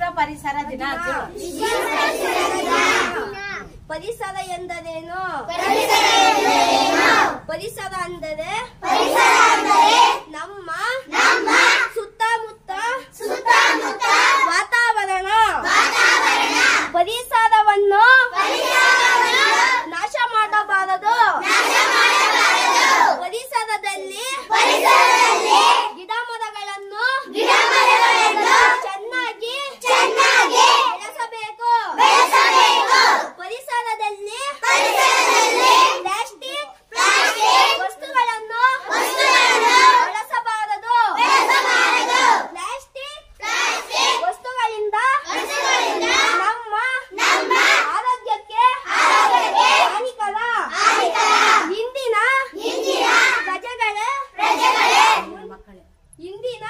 ಪರಿಸರ ದಿನ ಅದು. ಪರಿಸರ ಎಂದರೇನು ಪರಿಸರ ಅಂದರೆ ನಮ್ಮ ಸುತ್ತಮುತ್ತ ವಾತಾವರಣ ಪರಿಸರವನ್ನು ನಾಶ ಮಾಡಬಾರದು ಪರಿಸರದಲ್ಲಿ ಗಿಡ ಮರಗಳನ್ನು ಚೆನ್ನಾಗಿ ಬೆಳೆಸಬೇಕು ಪರಿಸರದಲ್ಲಿ ಪ್ಲಾಸ್ಟಿಕ್ ವಸ್ತುಗಳನ್ನು ಬಳಸಬಾರದು ಪ್ಲಾಸ್ಟಿಕ್ ವಸ್ತುಗಳಿಂದ ನಮ್ಮ ಆರೋಗ್ಯಕ್ಕೆ ಹಾನಿಕರ ಇಂದಿನ ಪ್ರಜೆಗಳೇ ಮಕ್ಕಳೇ ಇಂದಿನ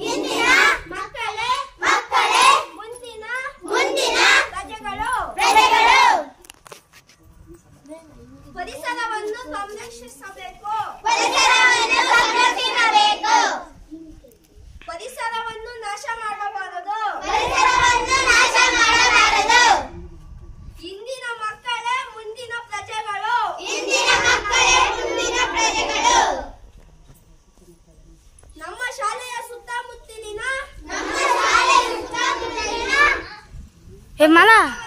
ಮಕ್ಕಳೇ ಮುಂದಿನ ಪ್ರಜೆಗಳು ಪರಿಸರವನ್ನು ಸಂರಕ್ಷಿಸಬೇಕು ಪರಿಸರವನ್ನು ನಾಶ ಮಾಡಬಾರದು ಇಂದಿನ ಮಕ್ಕಳೇ ಮುಂದಿನ ಪ್ರಜೆಗಳು ನಮ್ಮ ಶಾಲೆಯ ಸುತ್ತಮುತ್ತಲಿನ ಹೇ ಮಲ